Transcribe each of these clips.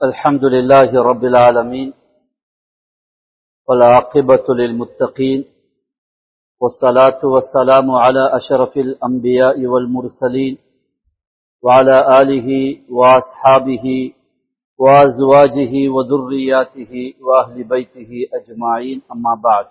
الحمد لله رب العالمين والعاقبة للمتقين والصلاة والسلام على أشرف الأنبياء والمرسلين وعلى آله وأصحابه وأزواجه وذرياته وأهل بيته أجمعين أما بعد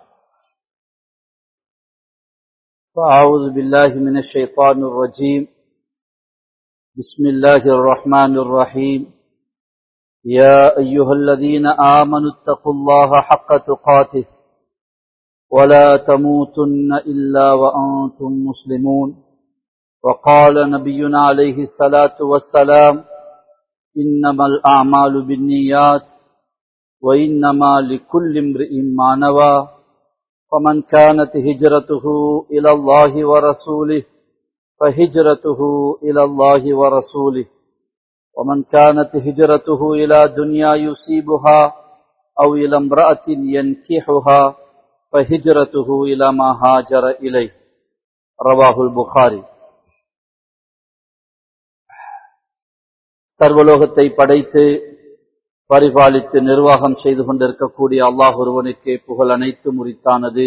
فأعوذ بالله من الشيطان الرجيم بسم الله الرحمن الرحيم يا أيها الذين آمنوا اتقوا الله حق تقاته ولا تموتن إلا وأنتم مسلمون وقال نبينا عليه الصلاة والسلام إنما الأعمال بالنيات وإنما لكل امرئ ما نوى فمن كانت هجرته إلى الله ورسوله فهجرته إلى الله ورسوله ومن كانت هجرته إلى دنيا يصيبها أو إلى امرأة ينكحها فهجرته إلى ما هاجر إليه رواه البخاري சர்வலோகத்தை படைத்து பரிபாலித்து நிர்வாகம் செய்து கொண்டிருக்கக்கூடிய அல்லாஹ் ஒருவனுக்கே புகழ் அனைத்து முறித்தானது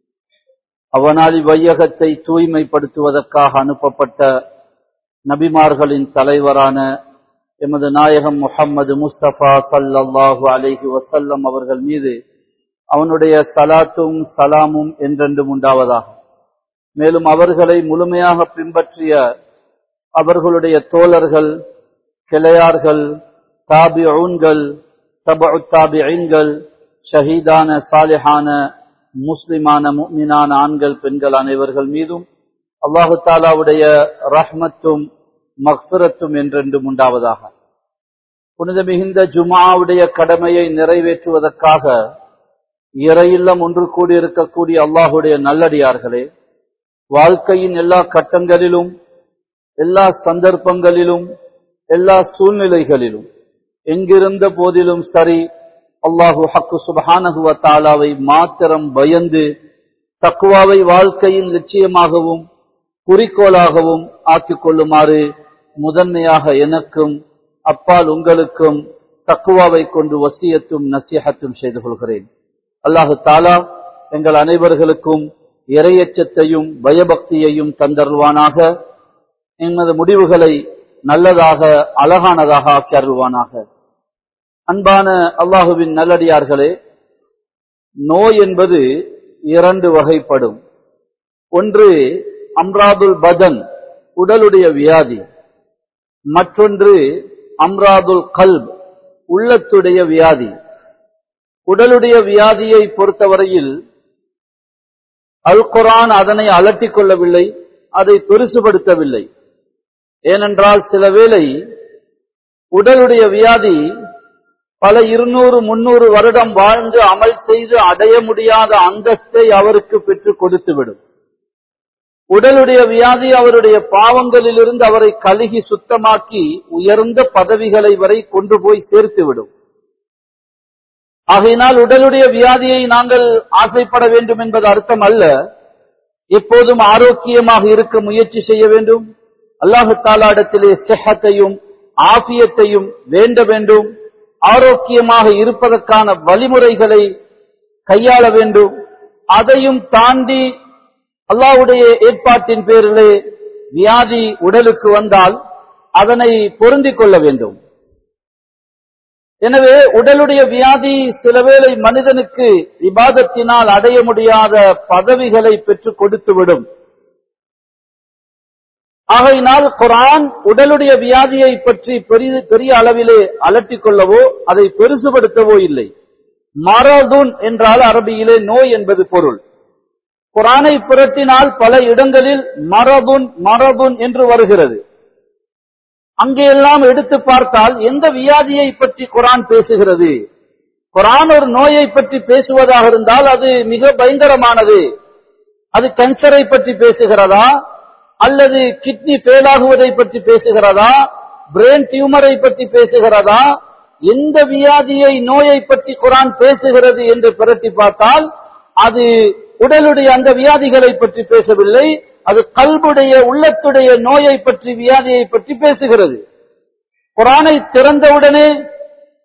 அவனால் இவ்வையகத்தை தூய்மைப்படுத்துவதற்காக அனுப்பப்பட்ட நபிமார்களின் தலைவரான எமது நாயகம் முஹம்மது முஸ்தபா சல்லல்லாஹு அலைஹி வசல்லம் அவர்கள் மீது அவனுடைய சலாத்தும் சலாமும் என்றென்றும் உண்டாவதாக மேலும் அவர்களை முழுமையாக பின்பற்றிய அவர்களுடைய தோழர்கள் கிளையார்கள் தாபிஊன்கள் தபு தாபிகள் ஷஹீதான சாலிஹான முஸ்லிமான முக்மினான ஆண்கள் பெண்கள் அனைவர்கள் மீதும் அல்லாஹு தாலாவுடைய ரஹ்மத்தும் மக்பிரத்தும் என்றென்றும் உண்டாவதாக புனித மிகுந்த ஜுமாவுடைய கடமையை நிறைவேற்றுவதற்காக இறையில்லம் ஒன்று கூடியிருக்கக்கூடிய அல்லாஹுடைய நல்லடியார்களே வாழ்க்கையின் எல்லா கட்டங்களிலும் எல்லா சந்தர்ப்பங்களிலும் எல்லா சூழ்நிலைகளிலும் எங்கிருந்த போதிலும் சரி அல்லாஹு ஹக்கு சுபஹானகுவ தாலாவை மாத்திரம் பயந்து தக்குவாவை வாழ்க்கையின் லட்சியமாகவும் குறிக்கோளாகவும் ஆக்கிக் கொள்ளுமாறு முதன்மையாக எனக்கும் அப்பால் உங்களுக்கும் தக்குவாவை கொண்டு வசியத்தும் நசியகத்தும் செய்து கொள்கிறேன் அல்லாஹு தாலா எங்கள் அனைவர்களுக்கும் இரையச்சத்தையும் பயபக்தியையும் தந்தருள்வானாக எமது முடிவுகளை நல்லதாக அழகானதாக ஆக்கி அருள்வானாக அன்பான அல்லாஹுவின் நல்லடியார்களே நோய் என்பது இரண்டு வகைப்படும் ஒன்று அம்ராதுல் பதன் உடலுடைய வியாதி மற்றொன்று அம்ராதுல் கல்ப் உள்ளத்துடைய வியாதி உடலுடைய வியாதியை பொறுத்தவரையில் அல் குரான் அதனை அலட்டிக் கொள்ளவில்லை அதை பெருசுபடுத்தவில்லை ஏனென்றால் சில வேளை உடலுடைய வியாதி பல இருநூறு முன்னூறு வருடம் வாழ்ந்து அமல் செய்து அடைய முடியாத அந்தஸ்தை அவருக்கு பெற்றுக் கொடுத்துவிடும் உடலுடைய வியாதி அவருடைய பாவங்களிலிருந்து அவரை கழுகி சுத்தமாக்கி உயர்ந்த பதவிகளை வரை கொண்டு போய் சேர்த்துவிடும் ஆகையினால் உடலுடைய வியாதியை நாங்கள் ஆசைப்பட வேண்டும் என்பது அர்த்தம் அல்ல எப்போதும் ஆரோக்கியமாக இருக்க முயற்சி செய்ய வேண்டும் அல்லாஹு தாலாடத்திலே செஹத்தையும் ஆபியத்தையும் வேண்ட வேண்டும் ஆரோக்கியமாக இருப்பதற்கான வழிமுறைகளை கையாள வேண்டும் அதையும் தாண்டி அல்லாவுடைய ஏற்பாட்டின் பேரிலே வியாதி உடலுக்கு வந்தால் அதனை பொருந்திக் கொள்ள வேண்டும் எனவே உடலுடைய வியாதி சிலவேளை மனிதனுக்கு விவாதத்தினால் அடைய முடியாத பதவிகளை பெற்றுக் கொடுத்துவிடும் ஆகையினால் குரான் உடலுடைய வியாதியை பற்றி பெரிய பெரிய அளவிலே அலட்டிக் கொள்ளவோ அதை பெருசுபடுத்தவோ இல்லை மரதுன் என்றால் அரபியிலே நோய் என்பது பொருள் குரானை புரட்டினால் பல இடங்களில் மரபுன் மரபுன் என்று வருகிறது அங்கெல்லாம் எடுத்து பார்த்தால் எந்த வியாதியை பற்றி குரான் பேசுகிறது குரான் ஒரு நோயை பற்றி பேசுவதாக இருந்தால் அது மிக பயங்கரமானது அது கேன்சரை பற்றி பேசுகிறதா அல்லது கிட்னி ஃபெயிலாகுவதை பற்றி பேசுகிறதா பிரெயின் டியூமரை பற்றி பேசுகிறதா எந்த வியாதியை நோயை பற்றி குரான் பேசுகிறது என்று பிரட்டி பார்த்தால் அது உடலுடைய அந்த வியாதிகளை பற்றி பேசவில்லை அது கல்புடைய உள்ளத்துடைய நோயை பற்றி வியாதியை பற்றி பேசுகிறது குரானை திறந்தவுடனே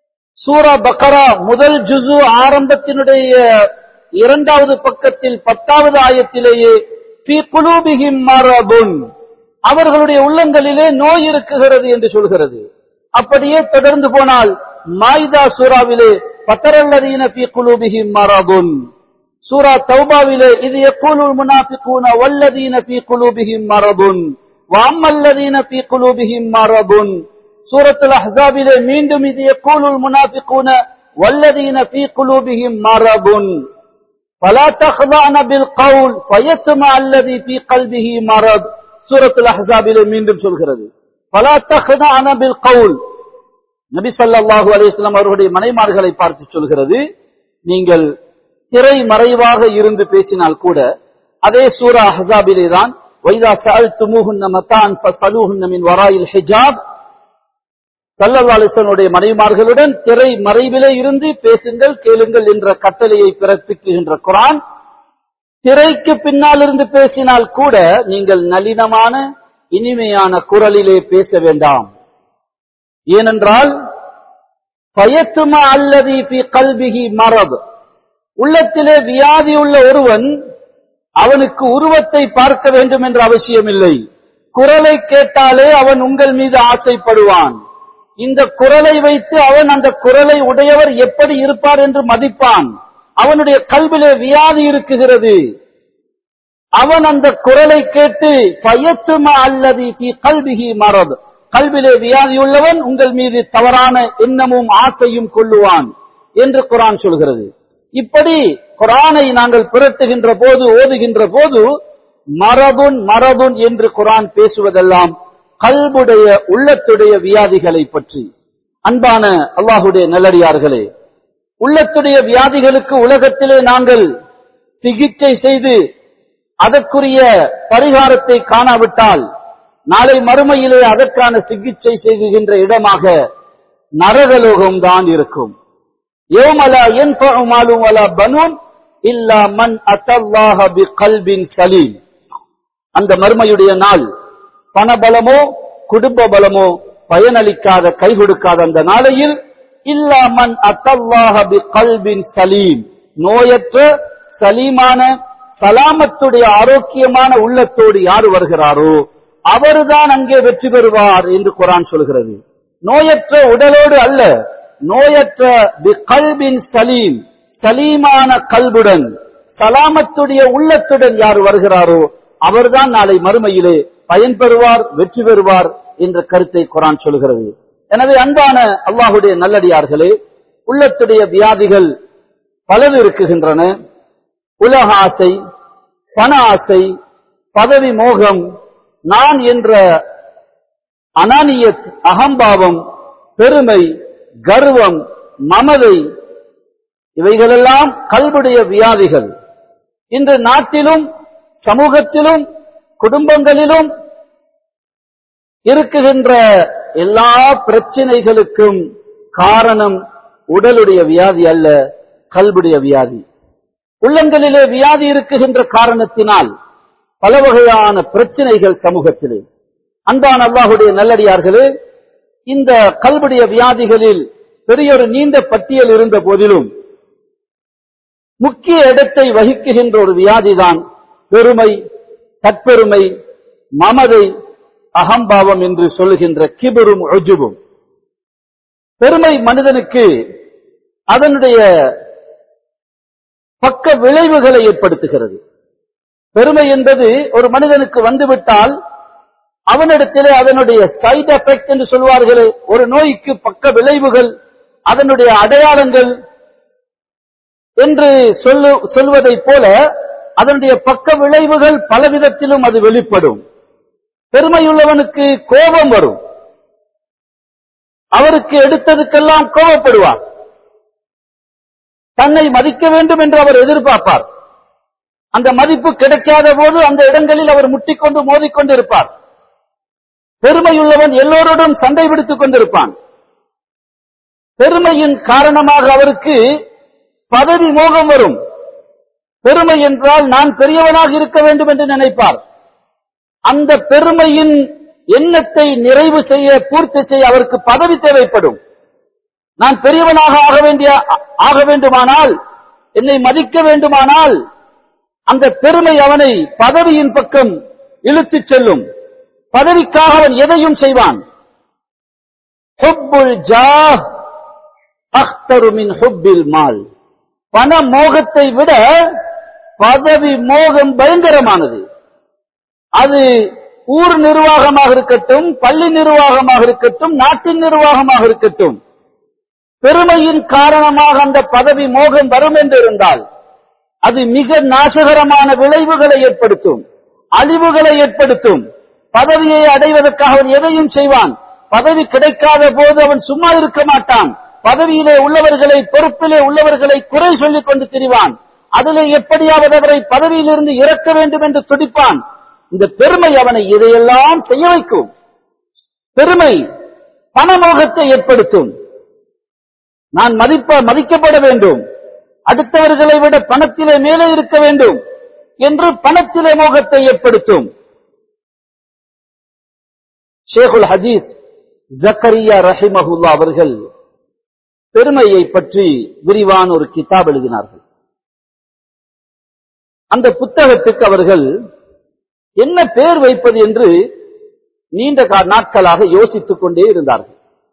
சூரா பக்கரா முதல் ஜுசு ஆரம்பத்தினுடைய இரண்டாவது பக்கத்தில் பத்தாவது ஆயத்திலேயே "ஃபீ குலூபிஹிம் மரபுன்" அவர்களுடைய உள்ளங்களிலே நோய் இருக்குகிறது என்று சொல்கிறது அப்படியே தொடர்ந்து போனால் மாய்தா சூராவிலே பத்தரல்லதீன ஃபீ குலூபிஹிம் மரபுன் சூரா தௌபாவிலே இது யக்கூலுல் முனாஃபிகூன வல்லதீன ஃபீ குலூபிஹிம் மரபுன் வஅம்மல்லதீன ஃபீ குலூபிஹிம் மரபுன் சூரத்துல் அஹ்ஸாபிலே மீண்டும் இது யக்கூலுல் முனாஃபிகூன வல்லதீன ஃபீ குலூபிஹிம் மரபுன் فلا تخضعن بالقول فيطمع الذي في قلبه مرض சூரத்துல் அஹ்ஸாபிலே மீண்டும் சொல்கிறது فلا تخضعن بالقول நபி ஸல்லல்லாஹு அலைஹி வஸல்லம் அவர்களுடைய மனைமார்களை பார்த்து சொல்கிறது நீங்கள் திரை மறைவாக இருந்து பேசினால் கூட அதே சூரா அஹ்ஸாபிலே தான் வைதா சஅல்துமூஹுன்ன மத்தான் ஃபஸலூஹுன்ன மின் வராயில் ஹிஜாப் ஸல்லல்லாஹு அலைஹி வஸல்லம் மனைமார்களுடன் திரை மறைவிலே இருந்து பேசுங்கள் கேளுங்கள் என்ற கட்டளையை பிறப்பிக்குகின்ற குர்ஆன் திரைக்கு பின்னால் இருந்து பேசினால் கூட நீங்கள் நளினமான இனிமையான குரலிலே பேச வேண்டாம் ஏனென்றால் பயத்துமா அல்லதி பி கல்விகி மரபு உள்ளத்திலே வியாதி உள்ள ஒருவன் அவனுக்கு உருவத்தை பார்க்க வேண்டும் என்ற அவசியமில்லை குரலை கேட்டாலே அவன் உங்கள் மீது ஆசைப்படுவான் இந்த குரலை வைத்து அவன் அந்த குரலை உடையவர் எப்படி இருப்பார் என்று மதிப்பான் அவனுடைய கல்விலே வியாதி இருக்குகிறது அவன் அந்த குரலை கேட்டு பயத்துமா அல்லது பி கல்விகி மரபு கல்விலே வியாதியுள்ளவன் உங்கள் மீது தவறான எண்ணமும் ஆசையும் கொள்ளுவான் என்று குரான் சொல்கிறது இப்படி குரானை நாங்கள் புரட்டுகின்ற போது ஓதுகின்ற போது மரபுன் மரபுன் என்று குரான் பேசுவதெல்லாம் கல்புடைய உள்ளத்துடைய வியாதிகளை பற்றி அன்பான அல்லாஹுடைய நல்லடியார்களே உள்ளத்துடைய வியாதிகளுக்கு உலகத்திலே நாங்கள் சிகிச்சை செய்து அதற்குரிய பரிகாரத்தை காணாவிட்டால் நாளை மறுமையிலே அதற்கான சிகிச்சை செய்கின்ற இடமாக நரகலோகம் தான் இருக்கும் யோமலா என் மாலும் வலா பனூன் இல்லா மன் அத்தல்லாஹ பி கல்பின் சலீம் அந்த மறுமையுடைய நாள் பணபலமோ குடும்ப பலமோ பயனளிக்காத கை கொடுக்காத அந்த நாளையில் இல்லா மன் அத்தல்லாஹ பி கல்பின் சலீம் நோயற்ற சலீமான சலாமத்துடைய ஆரோக்கியமான உள்ளத்தோடு யார் வருகிறாரோ அவர்தான் அங்கே வெற்றி பெறுவார் என்று குரான் சொல்கிறது நோயற்ற உடலோடு அல்ல நோயற்ற பி கல்பின் சலீம் சலீமான கல்புடன் சலாமத்துடைய உள்ளத்துடன் யார் வருகிறாரோ அவர்தான் நாளை மறுமையிலே பயன் பெறுவார் வெற்றி பெறுவார் என்ற கருத்தை குரான் சொல்கிறது எனவே அன்பான அல்லாஹுடைய நல்லடியார்களே உள்ளத்துடைய வியாதிகள் பலது இருக்குகின்றன உலக ஆசை பண ஆசை பதவி மோகம் நான் என்ற அனானியத் அகம்பாவம் பெருமை கர்வம் மமதை இவைகளெல்லாம் கல்வுடைய வியாதிகள் இன்று நாட்டிலும் சமூகத்திலும் குடும்பங்களிலும் இருக்குகின்ற எல்லா பிரச்சனைகளுக்கும் காரணம் உடலுடைய வியாதி அல்ல கல்புடைய வியாதி உள்ளங்களிலே வியாதி இருக்குகின்ற காரணத்தினால் பல வகையான பிரச்சனைகள் சமூகத்திலே அன்பான அல்லாஹுடைய நல்லடியார்களே இந்த கல்புடைய வியாதிகளில் பெரிய ஒரு நீண்ட பட்டியல் இருந்த போதிலும் முக்கிய இடத்தை வகிக்குகின்ற ஒரு வியாதிதான் பெருமை தற்பெருமை மமதை அகம்பாவம் என்று சொல்லுகின்ற கிபரும் ஒஜுபும் பெருமை மனிதனுக்கு அதனுடைய பக்க விளைவுகளை ஏற்படுத்துகிறது பெருமை என்பது ஒரு மனிதனுக்கு வந்துவிட்டால் அவனிடத்திலே அதனுடைய சைடு எஃபெக்ட் என்று சொல்வார்களே ஒரு நோய்க்கு பக்க விளைவுகள் அதனுடைய அடையாளங்கள் என்று சொல்லு சொல்வதைப் போல அதனுடைய பக்க விளைவுகள் பலவிதத்திலும் அது வெளிப்படும் பெருமையுள்ளவனுக்கு கோபம் வரும் அவருக்கு எடுத்ததுக்கெல்லாம் கோபப்படுவார் தன்னை மதிக்க வேண்டும் என்று அவர் எதிர்பார்ப்பார் அந்த மதிப்பு கிடைக்காத போது அந்த இடங்களில் அவர் முட்டிக்கொண்டு மோதிக்கொண்டு இருப்பார் பெருமையுள்ளவன் எல்லோரோடும் சண்டை பிடித்துக் கொண்டிருப்பான் பெருமையின் காரணமாக அவருக்கு பதவி மோகம் வரும் பெருமை என்றால் நான் பெரியவனாக இருக்க வேண்டும் என்று நினைப்பார் அந்த பெருமையின் எண்ணத்தை நிறைவு செய்ய பூர்த்தி செய்ய அவருக்கு பதவி தேவைப்படும் நான் பெரியவனாக ஆக வேண்டிய ஆக வேண்டுமானால் என்னை மதிக்க வேண்டுமானால் அந்த பெருமை அவனை பதவியின் பக்கம் இழுத்துச் செல்லும் பதவிக்காக அவன் எதையும் செய்வான் ஹுப்புல் ஜாஹ் அக்தரு மின் ஹுப்பில் மால் பண மோகத்தை விட பதவி மோகம் பயங்கரமானது அது ஊர் நிர்வாகமாக இருக்கட்டும் பள்ளி நிர்வாகமாக இருக்கட்டும் நாட்டின் நிர்வாகமாக இருக்கட்டும் பெருமையின் காரணமாக அந்த பதவி மோகம் வரும் என்று இருந்தால் அது மிக நாசகரமான விளைவுகளை ஏற்படுத்தும் அழிவுகளை ஏற்படுத்தும் பதவியை அடைவதற்காக அவன் எதையும் செய்வான் பதவி கிடைக்காத போது அவன் சும்மா இருக்க மாட்டான் பதவியிலே உள்ளவர்களை பொறுப்பிலே உள்ளவர்களை குறை சொல்லிக் கொண்டு திரிவான் அதிலே எப்படியாவது அவரை பதவியிலிருந்து இறக்க வேண்டும் என்று துடிப்பான் இந்த பெருமை அவனை இதையெல்லாம் செய்ய வைக்கும் பெருமை பணமோகத்தை ஏற்படுத்தும் நான் மதிப்ப மதிக்கப்பட வேண்டும் அடுத்தவர்களை விட பணத்திலே மேலே இருக்க வேண்டும் என்று பணத்திலே மோகத்தை ஏற்படுத்தும் ஷேகுல் ஹதீஸ் ஜக்கரியா ரஹிமஹுல்லா அவர்கள் பெருமையை பற்றி விரிவான ஒரு கிதாப் எழுதினார்கள் அந்த புத்தகத்துக்கு அவர்கள் என்ன பெயர் வைப்பது என்று நீண்ட கா- நாட்களாக யோசித்துக் கொண்டே இருந்தார்கள்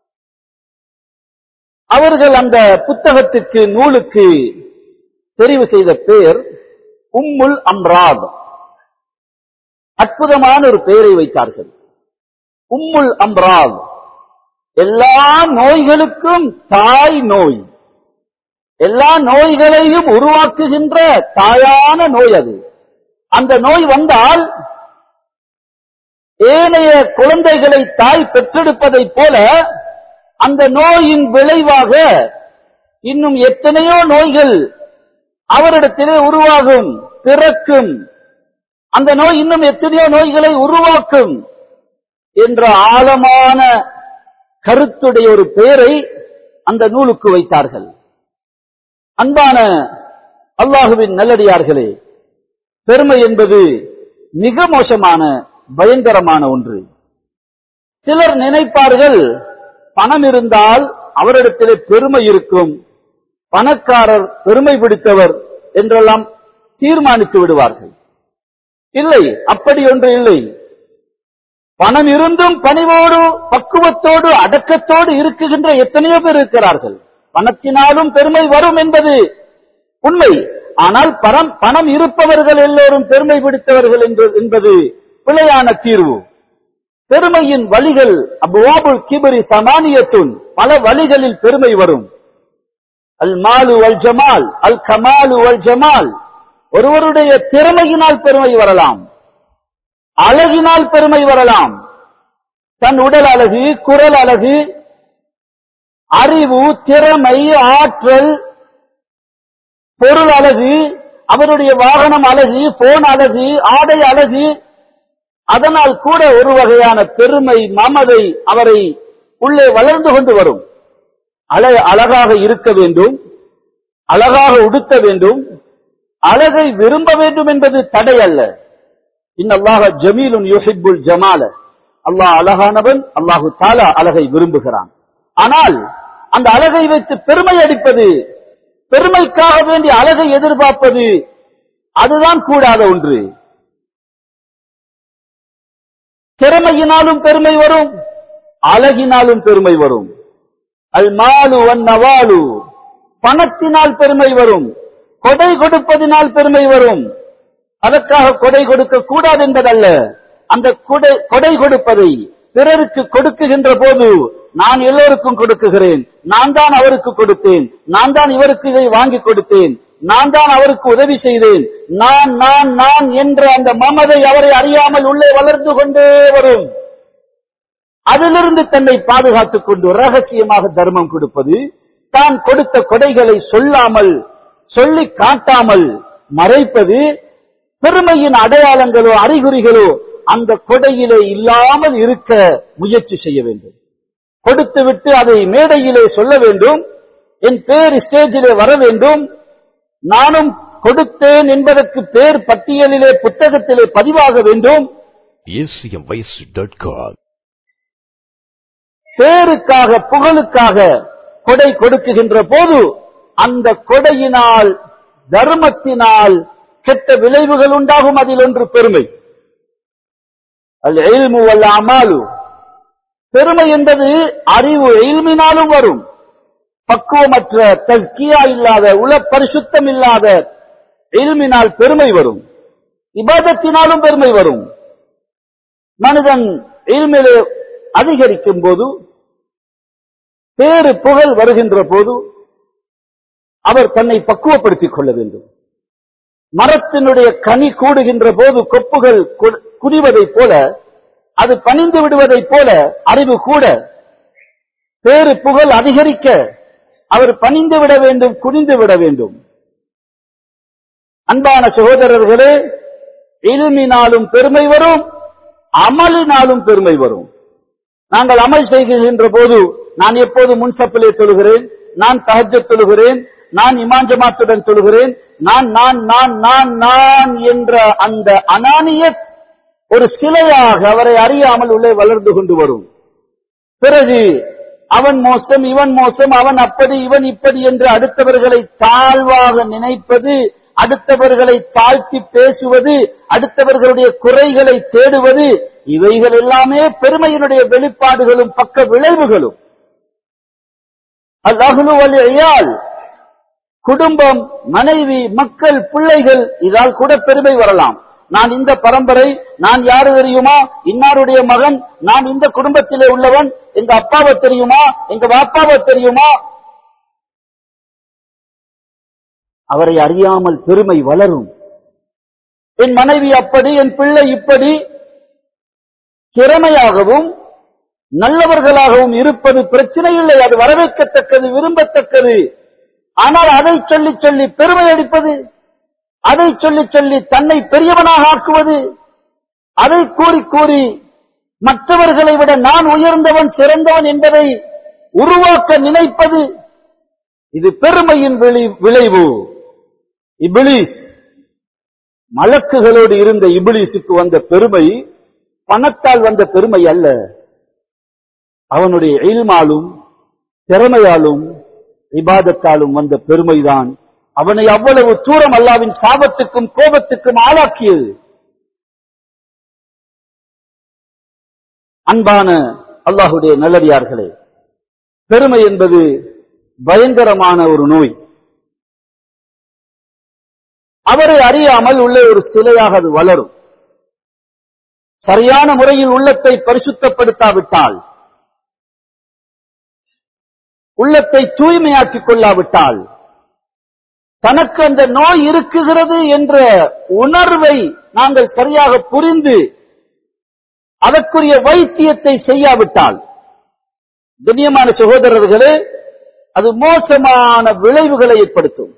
அவர்கள் அந்த புத்தகத்துக்கு நூலுக்கு தெரிவு செய்த பெயர் உம்முல் அம்ராத் அற்புதமான ஒரு பெயரை வைத்தார்கள் உம்முல் அம்ராத் எல்லா நோய்களுக்கும் தாய் நோய் எல்லா நோய்களையும் உருவாக்குகின்ற தாயான நோய் அது அந்த நோய் வந்தால் ஏனைய குழந்தைகளை தாய் பெற்றெடுப்பதைப் போல அந்த நோயின் விளைவாக இன்னும் எத்தனையோ நோய்கள் அவரிடத்திலே உருவாகும் பிறக்கும் அந்த நோய் இன்னும் எத்தனையோ நோய்களை உருவாக்கும் என்ற ஆழமான கருத்துடைய ஒரு பெயரை அந்த நூலுக்கு வைத்தார்கள் அன்பான அல்லாஹுவின் நல்லடியார்களே பெருமை என்பது மிக மோசமான பயங்கரமான ஒன்று சிலர் நினைப்பார்கள் பணம் இருந்தால் அவரிடத்திலே பெருமை இருக்கும் பணக்காரர் பெருமை பிடித்தவர் என்றெல்லாம் தீர்மானித்து விடுவார்கள் இல்லை அப்படி ஒன்று இல்லை பணம் இருந்தும் பணிவோடு பக்குவத்தோடு அடக்கத்தோடு இருக்குகின்ற எத்தனையோ பேர் இருக்கிறார்கள் பணத்தினாலும் பெருமை வரும் என்பது உண்மை ஆனால் பணம் பணம் இருப்பவர்கள் எல்லோரும் பெருமை பிடித்தவர்கள் என்று- என்பது பிழையான தீர்வு பெருமையின் வழிகள் அபுவாபுல் கிபரி சமானியத்துன் பல வழிகளில் பெருமை வரும் அல் மாலு அல் ஜமால் அல் கமாலு அல் ஜமால் ஒருவருடைய திறமையினால் பெருமை வரலாம் அழகினால் பெருமை வரலாம் தன் உடல் அழகு குரல் அழகு அறிவு திறமை ஆற்றல் பொருள் அழகு அவருடைய வாகனம் அழகு போன் அழகு ஆடை அழகு அதனால் கூட ஒரு வகையான பெருமை மமதை அவரை உள்ளே வளர்ந்து கொண்டு வரும் அழ அழகாக இருக்க வேண்டும் அழகாக உடுத்த வேண்டும் அழகை விரும்ப வேண்டும் என்பது தடை அல்ல இன்னல்லாஹ ஜமீலுன் யுஹிப்புல் ஜமால அல்லாஹ் அழகானவன் அல்லாஹு தாலா அழகை விரும்புகிறான் ஆனால் அந்த அழகை வைத்து பெருமை அடிப்பது பெருமைக்காக வேண்டிய அழகை எதிர்பார்ப்பது அதுதான் கூடாத ஒன்று திறமையினாலும் பெருமை வரும் அழகினாலும் பெருமை வரும் அல் மாலு வன் நவாலு பணத்தினால் பெருமை வரும் கொடை கொடுப்பதினால் பெருமை வரும் அதற்காக கொடை கொடுக்க கூடாது என்பதல்ல அந்த கொடை கொடை கொடுப்பதை பிறருக்கு கொடுக்குகின்ற போது நான் எல்லோருக்கும் கொடுக்குகிறேன் நான் தான் அவருக்கு கொடுத்தேன் நான் தான் இவருக்கு இதை வாங்கி கொடுத்தேன் நான் தான் அவருக்கு உதவி செய்தேன் நான் நான் நான் என்ற அந்த மமதை அவரை அறியாமல் உள்ளே வளர்ந்து கொண்டே வரும் அதிலிருந்து தன்னை பாதுகாத்துக் கொண்டு ரகசியமாக தர்மம் கொடுப்பது தான் கொடுத்த கொடைகளை சொல்லாமல் சொல்லி காட்டாமல் மறைப்பது பெருமையின் அடையாளங்களோ அறிகுறிகளோ அந்த கொடையிலே இல்லாமல் இருக்க முயற்சி செய்ய வேண்டும் கொடுத்து விட்டு அதை மேடையிலே சொல்ல வேண்டும் என் பேர் ஸ்டேஜிலே வர வேண்டும் நானும் கொடுத்தேன் என்பதற்கு பேர் பட்டியலிலே புத்தகத்திலே பதிவாக வேண்டும் acmvoice.com. பேருக்காக புகழுக்காக கொடை கொடுக்குகின்ற போது அந்த கொடையினால் தர்மத்தினால் கெட்ட விளைவுகள் உண்டாகும் அதில் ஒன்று பெருமை அல் இல்மு வல் அமாலு பெருமை என்பது அறிவு இல்மினாலும் வரும் பக்குவமற்ற தஸ்கியா இல்லாத உல பரிசுத்தம் இல்லாத இல்மினால் பெருமை வரும் இபாதத்தினாலும் பெருமை வரும் மனிதன் இல்மிலே அதிகரிக்கும் போது பேரு புகழ் வருகின்ற போது அவர் தன்னை பக்குவப்படுத்திக் கொள்ள வேண்டும் மரத்தினுடைய கனி கூடுகின்ற போது கொப்புகள் கு- குடிவதைப் போல அது பணிந்து விடுவதைப் போல அறிவு கூட பேரு புகழ் அதிகரிக்க அவர் பணிந்து விட வேண்டும் குனிந்து விட வேண்டும் அன்பான சகோதரர்களே இல்மினாலும் பெருமை வரும் அமலினாலும் பெருமை வரும் நாங்கள் அமல் செய்கின்ற போது நான் எப்போது முன்சப்பிலே தொழுகிறேன் நான் தஹஜ்ஜத் தொழுகிறேன் நான் இமாம் ஜமாத்துடன் தொழுகிறேன் நான் நான் நான் நான் நான் என்ற அந்த அனானியத் ஒரு சிலையாக அவரை அறியாமல் உள்ளே வளர்ந்து கொண்டு வரும் பிறகு அவன் மோசம் இவன் மோசம் அவன் அப்படி இவன் இப்படி என்று அடுத்தவர்களை தாழ்வாக நினைப்பது அடுத்தவர்களை தாழ்த்தி பேசுவது அடுத்தவர்களுடைய குறைகளை தேடுவது இவைகள் எல்லாமே பெருமையினுடைய வெளிப்பாடுகளும் பக்க விளைவுகளும் அல்லாஹுலு வலியால் குடும்பம் மனைவி மக்கள் பிள்ளைகள் இதால் கூட பெருமை வரலாம் நான் இந்த பரம்பரை நான் யாரு தெரியுமா இன்னாருடைய மகன் நான் இந்த குடும்பத்திலே உள்ளவன் எங்க அப்பாவை தெரியுமா எங்க பாப்பாவை தெரியுமா அவரை அறியாமல் பெருமை வளரும் என் மனைவி அப்படி என் பிள்ளை இப்படி திறமையாகவும் நல்லவர்களாகவும் இருப்பது பிரச்சனை இல்லை அது வரவேற்கத்தக்கது விரும்பத்தக்கது ஆனால் அதை சொல்லி சொல்லி பெருமை அடிப்பது அதை சொல்லி சொல்லி தன்னை பெரியவனாக ஆக்குவது அதை கூறி கூறி மற்றவர்களை விட நான் உயர்ந்தவன் சிறந்தவன் என்பதை உருவாக்க நினைப்பது இது பெருமையின் விளை- விளைவு இபிலிஸ் மலக்குகளோடு இருந்த இபிலிஸுக்கு வந்த பெருமை பணத்தால் வந்த பெருமை அல்ல அவனுடைய இல்மாலும் திறமையாலும் இபாதத்தாலும் வந்த பெருமைதான் அவனை அவ்வளவு தூரம் அல்லாவின் சாபத்துக்கும் கோபத்துக்கும் ஆளாக்கியது அன்பான அல்லாஹுடைய நல்லடியார்களே பெருமை என்பது பயங்கரமான ஒரு நோய் அவரை அறியாமல் உள்ள ஒரு சிலையாக அது வளரும் சரியான முறையில் உள்ளத்தை பரிசுத்தப்படுத்தாவிட்டால் உள்ளத்தை தூய்மையாக்கிக் கொள்ளாவிட்டால் தனக்கு அந்த நோய் இருக்குகிறது என்ற உணர்வை நாங்கள் சரியாக புரிந்து அதற்குரிய வைத்தியத்தை செய்யாவிட்டால் கண்ணியமான சகோதரர்களே அது மோசமான விளைவுகளை ஏற்படுத்தும்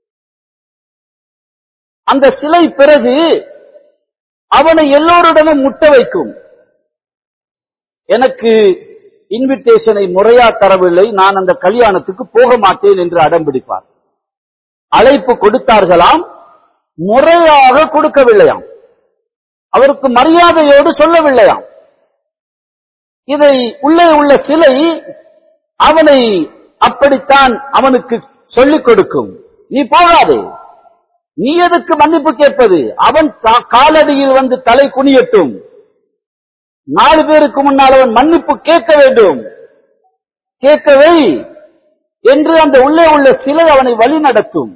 அந்த சிலை பிறகு அவனை எல்லோருடனும் முட்ட வைக்கும் எனக்கு இன்விடேஷனை முறையா தரவில்லை நான் அந்த கல்யாணத்துக்கு போக மாட்டேன் என்று அடம் பிடிப்பார் அழைப்பு கொடுத்தார்களாம் முறையாக கொடுக்கவில்லையாம் அவருக்கு மரியாதையோடு சொல்லவில்லையாம் இதை உள்ளே உள்ள சிலை அவனை அப்படித்தான் அவனுக்கு சொல்லிக் கொடுக்கும் நீ போகாதே நீ எதுக்கு மன்னிப்பு கேட்பது அவன் கா- காலடியில் வந்து தலை குனியட்டும் நாலு பேருக்கு முன்னால் அவன் மன்னிப்பு கேட்க வேண்டும் கேட்கவை என்று அந்த உள்ளே உள்ள சிலை அவனை வழி நடத்தும்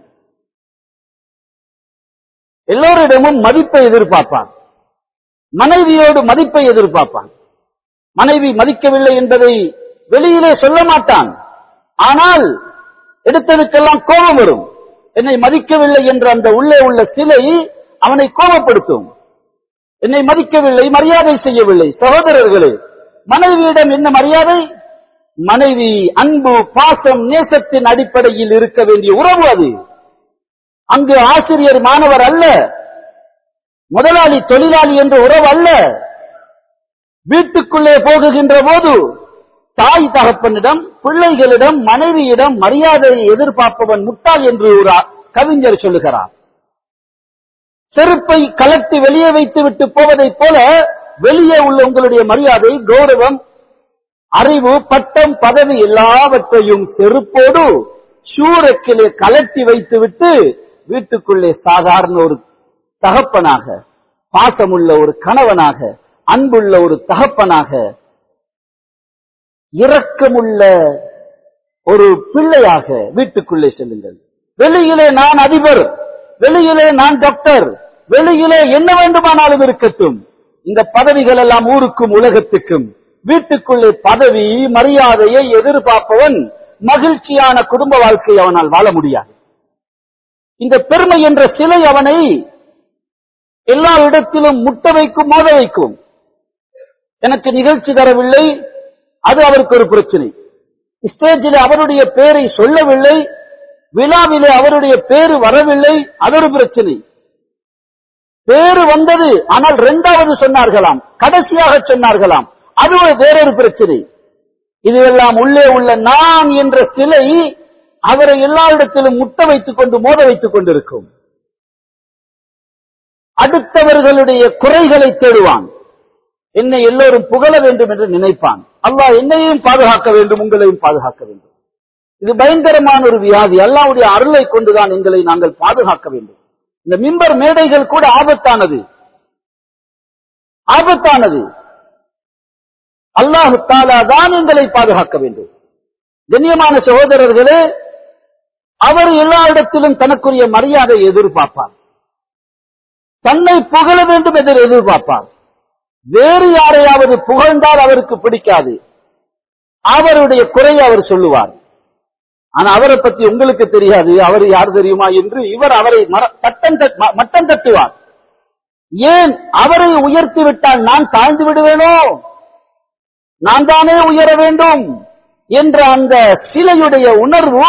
எல்லோரிடமும் மதிப்பை எதிர்பார்ப்பான் மனைவியோடு மதிப்பை எதிர்பார்ப்பான் மனைவி மதிக்கவில்லை என்பதை வெளியிலே சொல்ல மாட்டான் ஆனால் எடுத்ததுக்கெல்லாம் கோபம் வரும் என்னை மதிக்கவில்லை என்ற அந்த உள்ளே உள்ள சிலை அவனை கோபப்படுத்தும் என்னை மதிக்கவில்லை மரியாதை செய்யவில்லை சகோதரர்களே மனைவியிடம் என்ன மரியாதை மனைவி அன்பு பாசம் நேசத்தின் அடிப்படையில் இருக்க வேண்டிய உறவு அது அங்கு ஆசிரியர் மாணவர் அல்ல முதலாளி தொழிலாளி என்ற உறவு அல்ல வீட்டுக்குள்ளே போகுகின்ற போது தாய் தகப்பனிடம் பிள்ளைகளிடம் மனைவியிடம் மரியாதையை எதிர்பார்ப்பவன் முட்டாள் என்று ஒரு அ- கவிஞர் சொல்லுகிறார் செருப்பை கலட்டி வெளியே வைத்து விட்டு போவதைப் போல வெளியே உள்ள உங்களுடைய மரியாதை கௌரவம் அறிவு பட்டம் பதவி எல்லாவற்றையும் செருப்போடு ஷூரக்கிலே கலட்டி வைத்துவிட்டு வீட்டுக்குள்ளே சாதாரண ஒரு தகப்பனாக பாசமுள்ள ஒரு கணவனாக அன்புள்ள ஒரு தகப்பனாக இரக்கமுள்ள ஒரு பிள்ளையாக வீட்டுக்குள்ளே செல்லுங்கள் வெளியிலே நான் அதிபர் வெளியிலே நான் டாக்டர் வெளியிலே என்ன வேண்டுமானாலும் இருக்கட்டும் இந்த பதவிகள் எல்லாம் ஊருக்கும் உலகத்துக்கும் வீட்டுக்குள்ளே பதவி மரியாதையை எதிர்பார்ப்பவன் மகிழ்ச்சியான குடும்ப வாழ்க்கையை அவனால் வாழ முடியாது இந்த பெருமை என்ற சிலை அவனை எல்லா இடத்திலும் முட்ட வைக்கும் மோத வைக்கும் எனக்கு நிகழ்ச்சி தரவில்லை அது அவருக்கு ஒரு பிரச்சனை ஸ்டேஜில் அவருடைய பெயரை சொல்லவில்லை விழாவிலே அவருடைய பேரு வரவில்லை அது ஒரு பிரச்சனை பேரு வந்தது ஆனால் இரண்டாவது சொன்னார்களாம் கடைசியாக சொன்னார்களாம் அது ஒரு வேறொரு பிரச்சனை இதுவெல்லாம் உள்ளே உள்ள நான் என்ற சிலை அவரை எல்லா இடத்திலும் முட்ட வைத்துக் கொண்டு மோத வைத்துக் கொண்டிருக்கும் அடுத்தவர்களுடைய குறைகளை தேடுவான் என்னை எல்லோரும் புகழ வேண்டும் என்று நினைப்பான் அல்லாஹ் என்னையும் பாதுகாக்க வேண்டும் உங்களையும் பாதுகாக்க வேண்டும் இது பயங்கரமான ஒரு வியாதி அல்லாவுடைய அருளை கொண்டுதான் எங்களை நாங்கள் பாதுகாக்க வேண்டும் இந்த மிம்பர் மேடைகள் கூட ஆபத்தானது ஆபத்தானது அல்லாஹு தாலா தான் எங்களை பாதுகாக்க வேண்டும் கண்ணியமான சகோதரர்களே அவர் எல்லா இடத்திலும் தனக்குரிய மரியாதை எதிர்பார்ப்பார் தன்னை புகழ வேண்டும் என்று எதிர்பார்ப்பார் வேறு யாரையாவது புகழ்ந்தால் அவருக்கு பிடிக்காது அவருடைய குறையை அவர் சொல்லுவார் ஆனா அவரை பத்தி உங்களுக்கு தெரியாது அவர் யார் தெரியுமா என்று இவர் அவரை மர- தட்டம் தட்- ம- மட்டம் தட்டுவார் ஏன் அவரை உயர்த்தி விட்டால் நான் தாழ்ந்து விடுவேனோ நான் தானே உயர வேண்டும் என்ற அந்த சிலையுடைய உணர்வு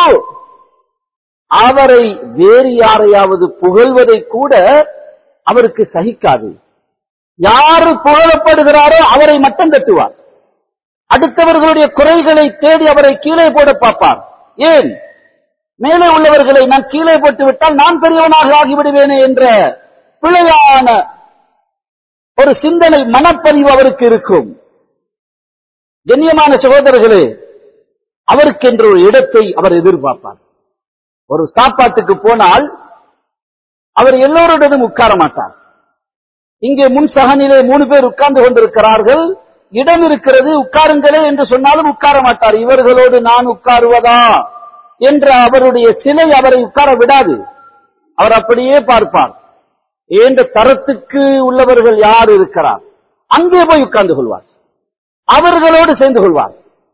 அவரை வேறு யாரையாவது புகழ்வதை கூட அவருக்கு சகிக்காது யாரு புகழப்படுகிறாரோ அவரை மட்டம் தட்டுவார் அடுத்தவர்களுடைய குறைகளை தேடி அவரை கீழே போட பார்ப்பார் ஏன் மேலே உள்ளவர்களை நான் கீழே போட்டு விட்டால் நான் பெரியவனாக ஆகிவிடுவேனே என்ற பிழையான ஒரு சிந்தனை மனப்பதிவு அவருக்கு இருக்கும் கண்ணியமான சகோதரர்களே அவருக்கென்று ஒரு இடத்தை அவர் எதிர்பார்ப்பார் ஒரு சாப்பாட்டுக்கு போனால் அவர் எல்லோருடனும் உட்கார மாட்டார் இங்கே முன் சகனிலே மூணு பேர் உட்கார்ந்து கொண்டிருக்கிறார்கள் இடம் இருக்கிறது உட்காருங்களே என்று சொன்னாலும் உட்கார மாட்டார் இவர்களோடு நான் உட்காருவதா என்ற அவருடைய சிலை அவரை உட்கார விடாது அவர் அப்படியே பார்ப்பார் என்ற தரத்துக்கு உள்ளவர்கள் யார் இருக்கிறார் அங்கே போய் உட்கார்ந்து கொள்வார் அவர்களோடு சேர்ந்து கொள்வார்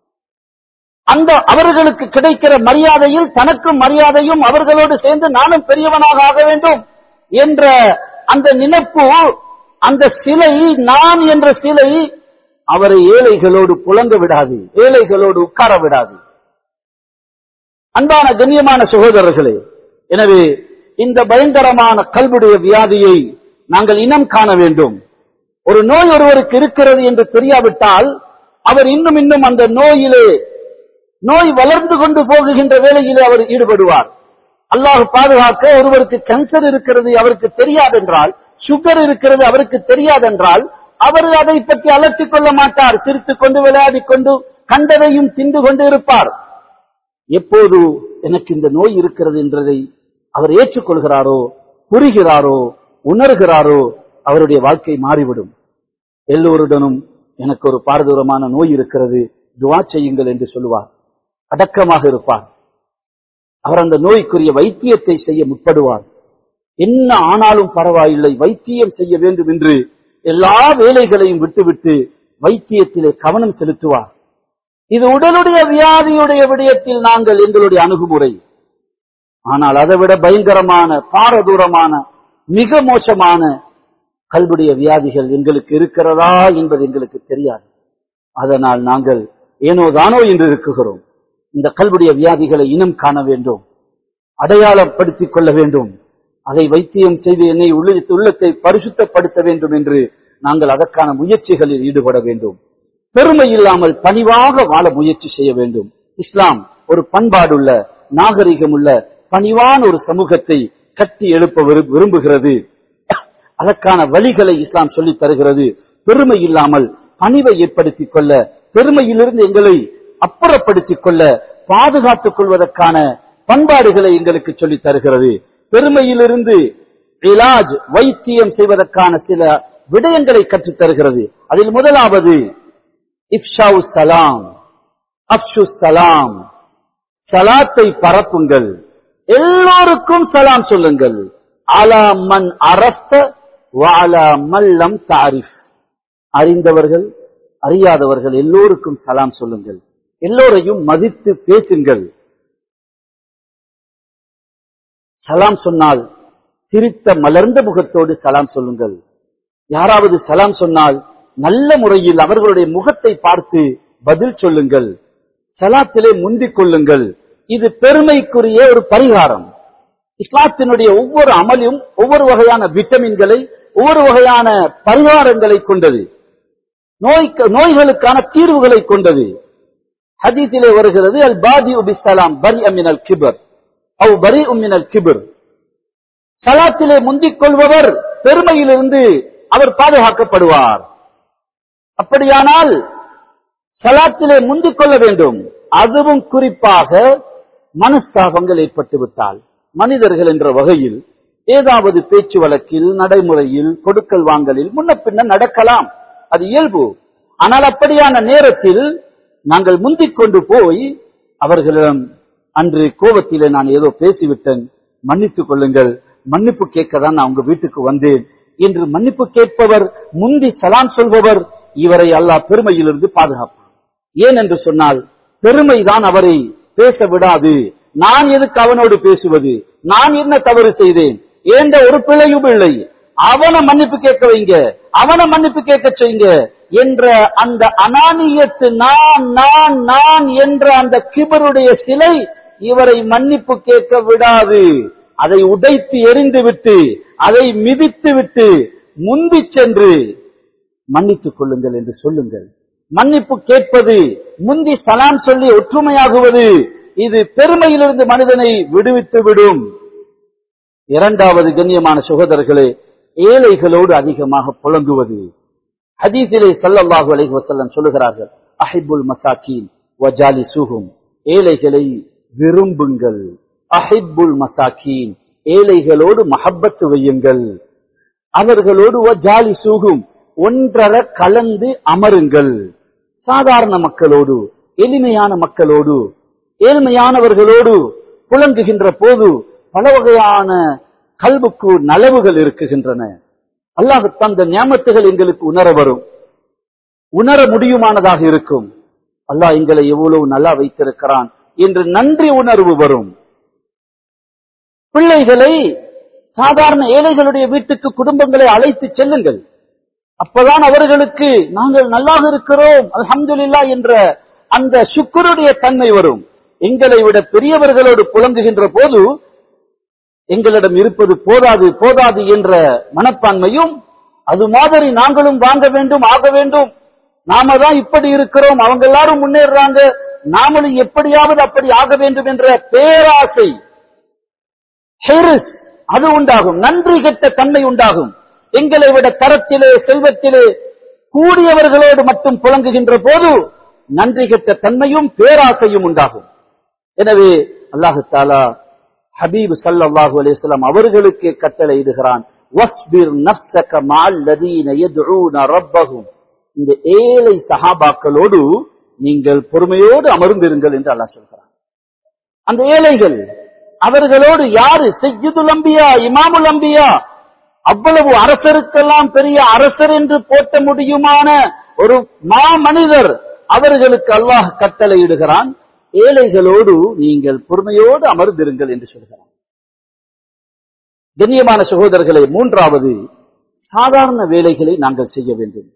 அந்த அவர்களுக்கு கிடைக்கிற மரியாதையில் தனக்கும் மரியாதையும் அவர்களோடு சேர்ந்து நானும் பெரியவனாக ஆக வேண்டும் என்ற அந்த நினைப்பு அந்த சிலை நான் என்ற சிலை அவரை ஏழைகளோடு புலங்க விடாது ஏழைகளோடு உட்கார விடாது அன்பான கண்ணியமான சகோதரர்களே எனவே இந்த பயங்கரமான கல்விடைய வியாதியை நாங்கள் இனம் காண வேண்டும் ஒரு நோய் ஒருவருக்கு இருக்கிறது என்று தெரியாவிட்டால் அவர் இன்னும் இன்னும் அந்த நோயிலே நோய் வளர்ந்து கொண்டு போகுகின்ற வேலையிலே அவர் ஈடுபடுவார் அல்லாஹ் பாதுகாக்க ஒருவருக்கு கேன்சர் இருக்கிறது அவருக்கு தெரியாதென்றால் சுகர் இருக்கிறது அவருக்கு தெரியாதென்றால் அவர் அதை பற்றி அலட்டிக் கொள்ள மாட்டார் சிரித்துக் கொண்டு விளையாடிக் கொண்டு கண்டதையும் தின்று கொண்டு இருப்பார் எப்போது எனக்கு இந்த நோய் இருக்கிறது என்றதை அவர் ஏற்றுக்கொள்கிறாரோ புரிகிறாரோ உணர்கிறாரோ அவருடைய வாழ்க்கை மாறிவிடும் எல்லோருடனும் எனக்கு ஒரு பாரதூரமான நோய் இருக்கிறது துவா செய்யுங்கள் என்று சொல்லுவார் அடக்கமாக இருப்பார் அவர் அந்த நோய்க்குரிய வைத்தியத்தை செய்ய முற்படுவார் என்ன ஆனாலும் பரவாயில்லை வைத்தியம் செய்ய வேண்டும் என்று எல்லா வேலைகளையும் விட்டுவிட்டு வைத்தியத்திலே கவனம் செலுத்துவார் இது உடலுடைய வியாதியுடைய விடயத்தில் நாங்கள் எங்களுடைய அணுகுமுறை ஆனால் அதைவிட பயங்கரமான பாரதூரமான மிக மோசமான கல்விடைய வியாதிகள் எங்களுக்கு இருக்கிறதா என்பது எங்களுக்கு தெரியாது அதனால் நாங்கள் ஏனோ தானோ என்று இருக்குகிறோம் இந்த கல்விடைய வியாதிகளை இனம் காண வேண்டும் அடையாளப்படுத்திக் கொள்ள வேண்டும் அதை வைத்தியம் செய்து என்னை உள்ளித்து உள்ளத்தை பரிசுத்தப்படுத்த வேண்டும் என்று நாங்கள் அதற்கான முயற்சிகளில் ஈடுபட வேண்டும் பெருமை இல்லாமல் பணிவாக வாழ முயற்சி செய்ய வேண்டும் இஸ்லாம் ஒரு பண்பாடுள்ள நாகரிகமுள்ள பணிவான ஒரு சமூகத்தை கட்டி எழுப்ப விரு- விரும்புகிறது அதற்கான வழிகளை இஸ்லாம் சொல்லித் தருகிறது பெருமை இல்லாமல் பணிவை ஏற்படுத்திக் கொள்ள பெருமையிலிருந்து எங்களை அப்புறப்படுத்திக் கொள்ள பாதுகாத்துக் கொள்வதற்கான பண்பாடுகளை எங்களுக்கு சொல்லித் தருகிறது பெருமையிலிருந்து இலாஜ் வைத்தியம் செய்வதற்கான சில விடயங்களை கற்றுத் தருகிறது அதில் முதலாவது இப்ஷாவு சலாம் அப்ஷு சலாம் சலாத்தை பரப்புங்கள் எல்லோருக்கும் சலாம் சொல்லுங்கள் அலா மன் அரஸ்த வாலா மல்லம் தாரிஃப் அறிந்தவர்கள் அறியாதவர்கள் எல்லோருக்கும் சலாம் சொல்லுங்கள் எல்லோரையும் மதித்து பேசுங்கள் சலாம் சொன்னால் சிரித்த மலர்ந்த முகத்தோடு சலாம் சொல்லுங்கள் யாராவது சலாம் சொன்னால் நல்ல முறையில் அவர்களுடைய முகத்தை பார்த்து பதில் சொல்லுங்கள் சலாத்திலே முந்திக் கொள்ளுங்கள் இது பெருமைக்குரிய ஒரு பரிகாரம் இஸ்லாத்தினுடைய ஒவ்வொரு அமலும் ஒவ்வொரு வகையான விட்டமின்களை ஒவ்வொரு வகையான பரிகாரங்களை கொண்டது நோய்க்கு நோய்களுக்கான தீர்வுகளை கொண்டது ஹதீஸிலே வருகிறது அல் பாதி உபிசலாம் பரி அமினல் கிபர் அவ் பரி உமினல் கிபர் சலாத்திலே முந்திக் கொள்பவர் பெருமையிலிருந்து அவர் பாதுகாக்கப்படுவார் அப்படியானால் சலாத்திலே முந்திக் கொள்ள வேண்டும் அதுவும் குறிப்பாக மனஸ்தாபங்கள் ஏற்பட்டு விட்டால் மனிதர்கள் என்ற வகையில் ஏதாவது பேச்சு வழக்கில் நடைமுறையில் கொடுக்கல் வாங்கலில் முன்ன பின்ன நடக்கலாம் அது இயல்பு ஆனால் அப்படியான நேரத்தில் நாங்கள் முந்திக் கொண்டு போய் அவர்களிடம் அன்று கோபத்திலே நான் ஏதோ பேசிவிட்டேன் மன்னித்துக் கொள்ளுங்கள் மன்னிப்பு கேட்க தான் நான் உங்க வீட்டுக்கு வந்தேன் என்று மன்னிப்பு கேட்பவர் முந்தி சலாம் சொல்பவர் இவரை அல்லாஹ் பெருமையிலிருந்து பாதுகாப்பார் ஏன் என்று சொன்னால் பெருமைதான் அவரை பேச விடாது நான் எதுக்கு அவனோடு பேசுவது நான் என்ன தவறு செய்தேன் ஏண்ட ஒரு பிழையும் இல்லை அவனை மன்னிப்பு கேட்க வைங்க அவனை மன்னிப்பு கேட்க செய்யுங்க என்ற அந்த அனானியத்து நான் நான் நான் என்ற அந்த கிபருடைய சிலை இவரை மன்னிப்பு கேட்க விடாது அதை உடைத்து எரிந்து விட்டு அதை மிதித்து விட்டு முந்தி சென்று மன்னித்துக் கொள்ளுங்கள் என்று சொல்லுங்கள் மன்னிப்பு கேட்பது முந்தி சலாம் சொல்லி ஒற்றுமையாகுவது இது பெருமையிலிருந்து மனிதனை விடுவித்து விடும் இரண்டாவது கண்ணியமான சுகோதரர்களே ஏழைகளோடு அதிகமாக புலங்குவது ஹதீஸிலே ஸல்லல்லாஹு அலைஹி வஸல்லம் சொல்லுகிறார்கள் அஹிப்புல் மசாக்கீன் வஜாலி சுகும் ஏழைகளை விரும்புங்கள் அஹிப்புல் மசாக்கீன் ஏழைகளோடு மஹப்பத்து வையுங்கள் அவர்களோடு வஜாலி சுகும் ஒன்றர கலந்து அமருங்கள் சாதாரண மக்களோடு எளிமையான மக்களோடு ஏழ்மையானவர்களோடு புலங்குகின்ற போது பல வகையான கல்வுக்கு நலவுகள் இருக்குகின்றன அல்லாஹ் தந்த ஞாபகத்துகள் எங்களுக்கு உணர வரும் உணர முடியுமானதாக இருக்கும் அல்லாஹ் எங்களை எவ்வளவு நல்லா வைத்திருக்கிறான் என்று நன்றி உணர்வு வரும் பிள்ளைகளை சாதாரண ஏழைகளுடைய வீட்டுக்கு குடும்பங்களை அழைத்து செல்லுங்கள் அப்பதான் அவர்களுக்கு நாங்கள் நல்லாக இருக்கிறோம் அல்ஹம்துலில்லா என்ற அந்த சுக்குருடைய தன்மை வரும் எங்களை விட பெரியவர்களோடு புலங்குகின்ற போது எங்களிடம் இருப்பது போதாது போதாது என்ற மனப்பான்மையும் அது மாதிரி நாங்களும் வாங்க வேண்டும் ஆக வேண்டும் நாம தான் இப்படி இருக்கிறோம் அவங்க எல்லாரும் முன்னேறாங்க நாமளும் எப்படியாவது அப்படி ஆக வேண்டும் என்ற பேராசை ஹெரிஸ் அது உண்டாகும் நன்றி கெட்ட தன்மை உண்டாகும் எங்களை விட தரத்திலே செல்வத்திலே கூடியவர்களோடு மட்டும் புலங்குகின்ற போது நன்றி கெட்ட தன்மையும் பேராசையும் உண்டாகும் எனவே அல்லாஹு தாலா ஹபீப் சல்லாஹூ அலிஸ்லாம் அவர்களுக்கு கட்டளை இடுகிறான் வஸ்பிர் நப்சக மால்லதீன யதுஊன ரப்பஹும் இந்த ஏழை சஹாபாக்களோடு நீங்கள் பொறுமையோடு அமர்ந்திருங்கள் என்று அல்லாஹ் சொல்கிறான் அந்த ஏழைகள் அவர்களோடு யாரு செய்யுதுல் அம்பியா இமாமுல் அம்பியா அவ்வளவு அரசருக்கெல்லாம் பெரிய அரசர் என்று போட்ட முடியுமான ஒரு மா மனிதர் அவர்களுக்கு அல்லாஹ் கட்டளை இடுகிறான் ஏழைகளோடு நீங்கள் பொறுமையோடு அமர்ந்திருங்கள் என்று சொல்கிறான் கண்ணியமான சகோதரர்களே மூன்றாவது சாதாரண வேலைகளை நாங்கள் செய்ய வேண்டும்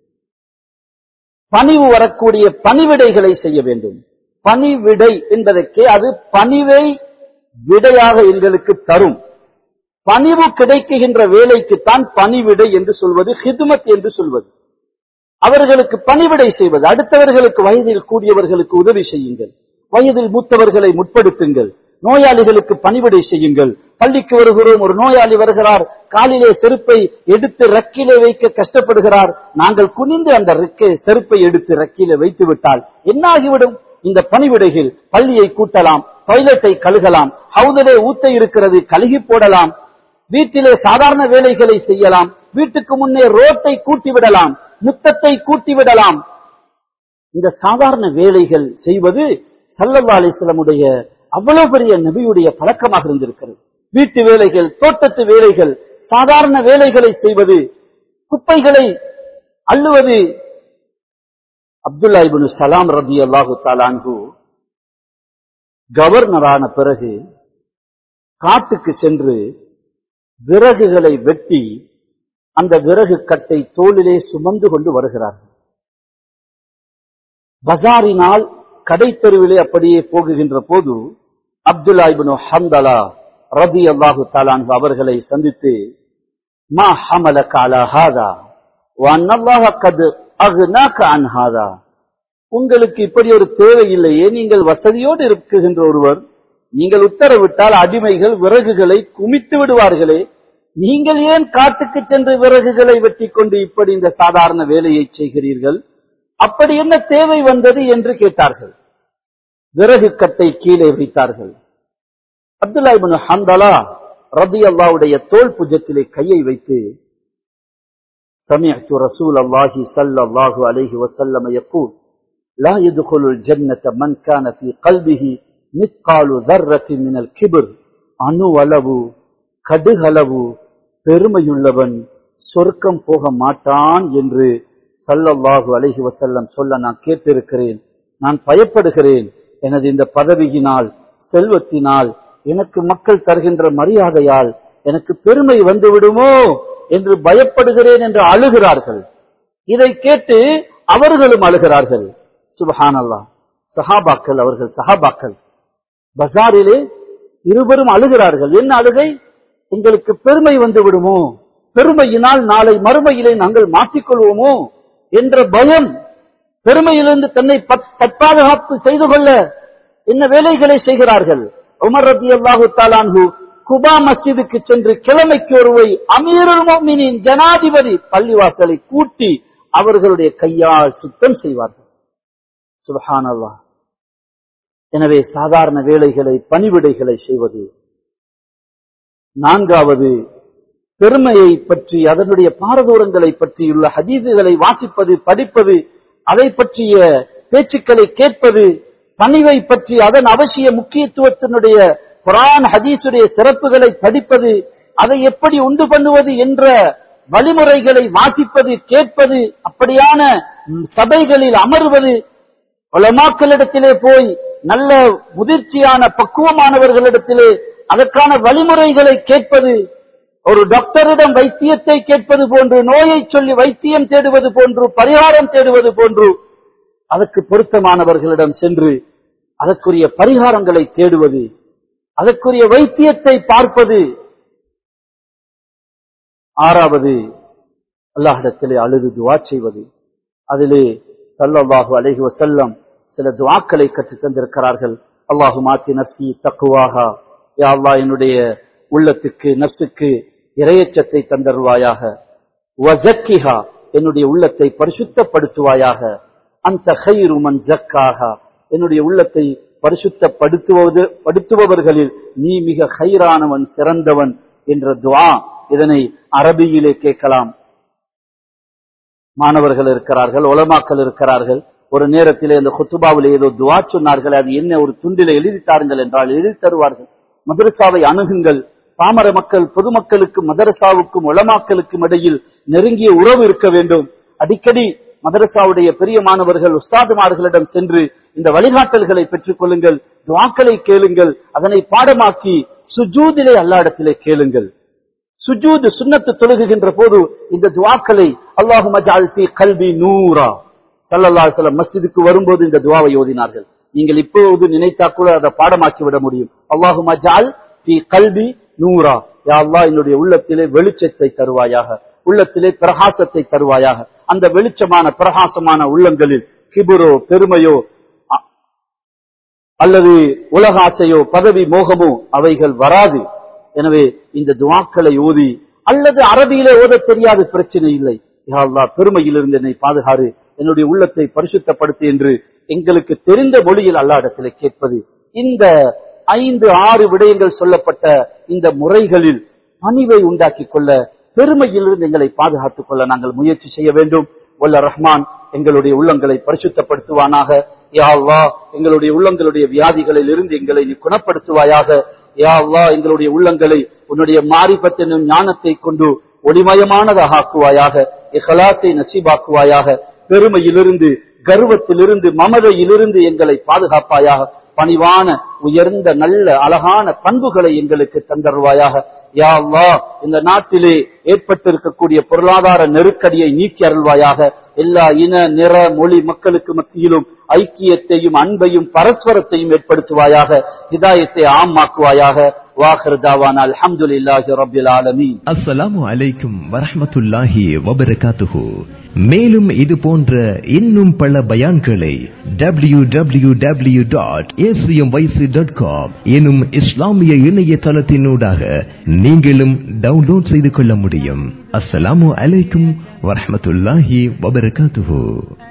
பணிவு வரக்கூடிய பணிவிடைகளை செய்ய வேண்டும் பணிவிடை என்பதற்கே அது பணிவை விடையாக எங்களுக்கு தரும் பணிவு கிடைக்குகின்ற வேலைக்குத்தான் பணிவிடை என்று சொல்வது ஹிதுமத் என்று சொல்வது அவர்களுக்கு பணிவிடை செய்வது அடுத்தவர்களுக்கு வயதில் கூடியவர்களுக்கு உதவி செய்யுங்கள் வயதில் மூத்தவர்களை முற்படுத்துங்கள் நோயாளிகளுக்கு பணிவிடை செய்யுங்கள் பள்ளிக்கு வருகிறோம் ஒரு நோயாளி வருகிறார் காலிலே செருப்பை எடுத்து ரக்கிலே வைக்க கஷ்டப்படுகிறார் நாங்கள் குனிந்து அந்த ரெக்கை செருப்பை எடுத்து ரக்கிலே வைத்து விட்டால் என்ன ஆகிவிடும் இந்த பணிவிடைகள் பள்ளியை கூட்டலாம் டாய்லெட்டை கழுகலாம் ஹவுதிலே ஊத்த இருக்கிறது கழுகி போடலாம் வீட்டிலே சாதாரண வேலைகளை செய்யலாம் வீட்டுக்கு முன்னே ரோட்டை கூட்டி விடலாம் முத்தத்தை கூட்டி விடலாம் இந்த சாதாரண வேலைகள் செய்வது சல்லல்லா அலிஸ்லமுடைய அவ்வளவு பெரிய நபியுடைய பழக்கமாக இருந்திருக்கிறது வீட்டு வேலைகள் தோட்டத்து வேலைகள் சாதாரண வேலைகளை செய்வது குப்பைகளை அள்ளுவது அப்துல்லா இப்னு சலாம் ரதி அல்லாஹு தாலான்கு கவர்னரான பிறகு காட்டுக்கு சென்று விறகுகளை வெட்டி அந்த விறகு கட்டை தோளிலே சுமந்து கொண்டு வருகிறார்கள் பஜாரினால் கடை தெருவிலே அப்படியே போகுகின்ற போது அப்துல்லா இப்னு ஹம்தலா ரதி அல்லாஹு தாலான்கு அவர்களை சந்தித்து மா ஹமலக அலா ஹாதா வன்னல்லாஹ கத் அக்னாக அன் ஹாதா உங்களுக்கு இப்படி ஒரு தேவை இல்லையே நீங்கள் வசதியோடு இருக்குகின்ற ஒருவர் நீங்கள் உத்தரவிட்டால் அடிமைகள் விறகுகளை குமித்து விடுவார்களே நீங்கள் ஏன் காட்டுக்கு சென்று விறகுகளை வெட்டி கொண்டு இப்படி இந்த சாதாரண வேலையை செய்கிறீர்கள் அப்படி என்ன தேவை வந்தது என்று கேட்டார்கள் விறகு கட்டை கீழே வைத்தார்கள் அப்துல்லா இப்னு ஹந்தலா ரதி அல்லாவுடைய தோல் புஜத்திலே கையை வைத்து سمعت رسول الله صلى الله عليه وسلم يقول لا يدخل الجنة من كان في قلبه مثقال ذرة من الكبر அணுவளவு கடுகளவு பெருமையுள்ளவன் சொர்க்கம் போக மாட்டான் என்று சல்லல்லாஹு அலைஹி வசல்லம் சொல்ல நான் கேட்டிருக்கிறேன் நான் பயப்படுகிறேன் எனது இந்த பதவியினால் செல்வத்தினால் எனக்கு மக்கள் தருகின்ற மரியாதையால் எனக்கு பெருமை வந்து விடுமோ என்று பயப்படுகிறேன் என்று அழுகிறார்கள் இதை கேட்டு அவர்களும் அழுகிறார்கள் சுபஹானல்லா சஹாபாக்கள் அவர்கள் சஹாபாக்கள் பஜாரிலே இருவரும் அழுகிறார்கள் என்ன அழுகை எங்களுக்கு பெருமை வந்து விடுமோ பெருமையினால் நாளை மறுமையிலே நாங்கள் மாற்றிக்கொள்வோமோ என்ற பயம் பெருமையிலிருந்து தன்னை பத்- தற்பாதுகாப்பு செய்து கொள்ள என்ன வேலைகளை செய்கிறார்கள் உமர் ரதி அல்லாஹு தாலான்ஹு குபா மஸ்ஜிதுக்கு சென்று கிழமைக்கு ஒருவை அமீருல் மோமினின் ஜனாதிபதி பள்ளிவாசலை கூட்டி அவர்களுடைய கையால் சுத்தம் செய்வார்கள் சுபஹானல்லாஹ் எனவே சாதாரண வேலைகளை பணிவிடைகளை செய்வது நான்காவது பெருமையை பற்றி அதனுடைய பாரதூரங்களை பற்றியுள்ள ஹதீதுகளை வாசிப்பது படிப்பது அதை பற்றிய பேச்சுக்களை கேட்பது பணிவை பற்றி அதன் அவசிய முக்கியத்துவத்தினுடைய குரான் ஹதீஸுடைய சிறப்புகளை படிப்பது அதை எப்படி உண்டு பண்ணுவது என்ற வழிமுறைகளை வாசிப்பது கேட்பது அப்படியான ம், சபைகளில் அமர்வது உலமாக்களிடத்திலே போய் நல்ல முதிர்ச்சியான பக்குவமானவர்களிடத்திலே அதற்கான வழிமுறைகளை கேட்பது ஒரு டாக்டரிடம் வைத்தியத்தை கேட்பது போன்று நோயை சொல்லி வைத்தியம் தேடுவது போன்று பரிகாரம் தேடுவது போன்று அதற்கு பொருத்தமானவர்களிடம் சென்று அதற்குரிய பரிகாரங்களை தேடுவது அதற்குரிய வைத்தியத்தை பார்ப்பது ஆறாவது அல்லாஹிடத்திலே அழுது துவா செய்வது அதிலே சல்லல்லாஹு அலைஹி வஸல்லம் சில துவாக்களை கற்றுத் தந்திருக்கிறார்கள் அல்லாஹு மாத்தி நப்சி தக்குவாகா யா அல்லாஹ் என்னுடைய உள்ளத்துக்கு நப்சுக்கு இரையச்சத்தை தந்தருவாயாக வஜக்கிஹா என்னுடைய உள்ளத்தை பரிசுத்தப்படுத்துவாயாக அந்த ஹைரு மன் ஜக்காகா என்னுடைய உள்ளத்தை பரிசுத்தப்படுத்துவது படுத்துபவர்களில் நீ மிக ஹைரானவன் சிறந்தவன் என்ற துவா இதனை அரபியிலே கேட்கலாம் மாணவர்கள் இருக்கிறார்கள் உலமாக்கள் இருக்கிறார்கள் ஒரு நேரத்திலே இந்த குத்துபாவில் ஏதோ துவா சொன்னார்கள் அது என்ன ஒரு துண்டில எழுதி தாருங்கள் என்றால் எழுதி தருவார்கள் மதரசாவை அணுகுங்கள் பாமர மக்கள் பொதுமக்களுக்கும் மதரசாவுக்கும் உலமாக்களுக்கும் இடையில் நெருங்கிய உறவு இருக்க வேண்டும் அடிக்கடி மதரசாவுடைய பெரிய மாணவர்கள் உஸ்தாதுமார்களிடம் சென்று இந்த வழிகாட்டல்களை பெற்றுக் கொள்ளுங்கள் துவாக்களை கேளுங்கள் அதனை பாடமாக்கி சுஜூதிலே அல்லாடத்திலே கேளுங்கள் சுஜூது சுன்னத்து தொழுகுகின்ற போது இந்த துவாக்களை அல்லாஹு மஜால் ஃபீ கல்வி நூரா சல்லல்லாஹு அலைஹி வஸல்லம் மஸ்ஜிதுக்கு வரும்போது இந்த துவாவை ஓதினார்கள் நீங்கள் இப்போது நினைத்தா கூட அதை பாடமாக்கி விட முடியும் அல்லாஹு மஜால் ஃபீ கல்வி நூரா யா அல்லாஹ் என்னுடைய உள்ளத்திலே வெளிச்சத்தை தருவாயாக உள்ளத்திலே பிரகாசத்தை தருவாயாக அந்த வெளிச்சமான பிரகாசமான உள்ளங்களில் கிபுரோ பெருமையோ அ- அல்லது உலக ஆசையோ பதவி மோகமோ அவைகள் வராது எனவே இந்த துவாக்களை ஓதி அல்லது அரபியிலே ஓத தெரியாது பிரச்சனை இல்லை யா அல்லாஹ் பெருமையிலிருந்து என்னை பாதுகாரு என்னுடைய உள்ளத்தை பரிசுத்தப்படுத்து என்று எங்களுக்கு தெரிந்த மொழியில் அல்லாஹ்விடத்திலே கேட்பது இந்த ஐந்து ஆறு விடயங்கள் சொல்லப்பட்ட இந்த முறைகளில் பணிவை உண்டாக்கி கொள்ள பெருமையிலிருந்து எங்களை பாதுகாத்துக் கொள்ள நாங்கள் முயற்சி செய்ய வேண்டும் வல்ல ரஹ்மான் எங்களுடைய உள்ளங்களை பரிசுத்தப்படுத்துவானாக யா அல்லாஹ் எங்களுடைய உள்ளங்களுடைய வியாதிகளில் இருந்து எங்களை நீ குணப்படுத்துவாயாக யா அல்லாஹ் எங்களுடைய உள்ளங்களை உன்னுடைய மாரிபத் என்னும் ஞானத்தை கொண்டு ஒளிமயமானதாக ஆக்குவாயாக இஹலாத்தை நசீபாக்குவாயாக பெருமையிலிருந்து கர்வத்திலிருந்து மமதையிலிருந்து எங்களை பாதுகாப்பாயாக பணிவான உயர்ந்த நல்ல அழகான பண்புகளை எங்களுக்கு தந்தருவாயாக யா அல்லாஹ் இந்த நாட்டிலே ஏற்பட்டிருக்கக்கூடிய பொருளாதார நெருக்கடியை நீக்கி அருள்வாயாக எல்லா இன நிற மொழி மக்களுக்கு மத்தியிலும் ஐக்கியத்தையும் அன்பையும் பரஸ்பரத்தையும் ஏற்படுத்துவாயாக ஹிதாயத்தை ஆமாக்குவாயாக வாஹர் தாவான் அல்ஹம்துலில்லாஹி ரப்பில் ஆலமீன் அஸ்ஸலாமு அலைக்கும் வரஹ்மத்துல்லாஹி வபரகாத்துஹு மேலும் இது போன்ற இன்னும் பல பயான்களை W W W dot dot com எனும் இஸ்லாமிய இணையதளத்தினூடாக நீங்களும் டவுன்லோட் செய்து கொள்ள முடியும் அஸ்ஸலாமு அலைக்கும் வரஹ்மத்துல்லாஹி வபரகாத்துஹு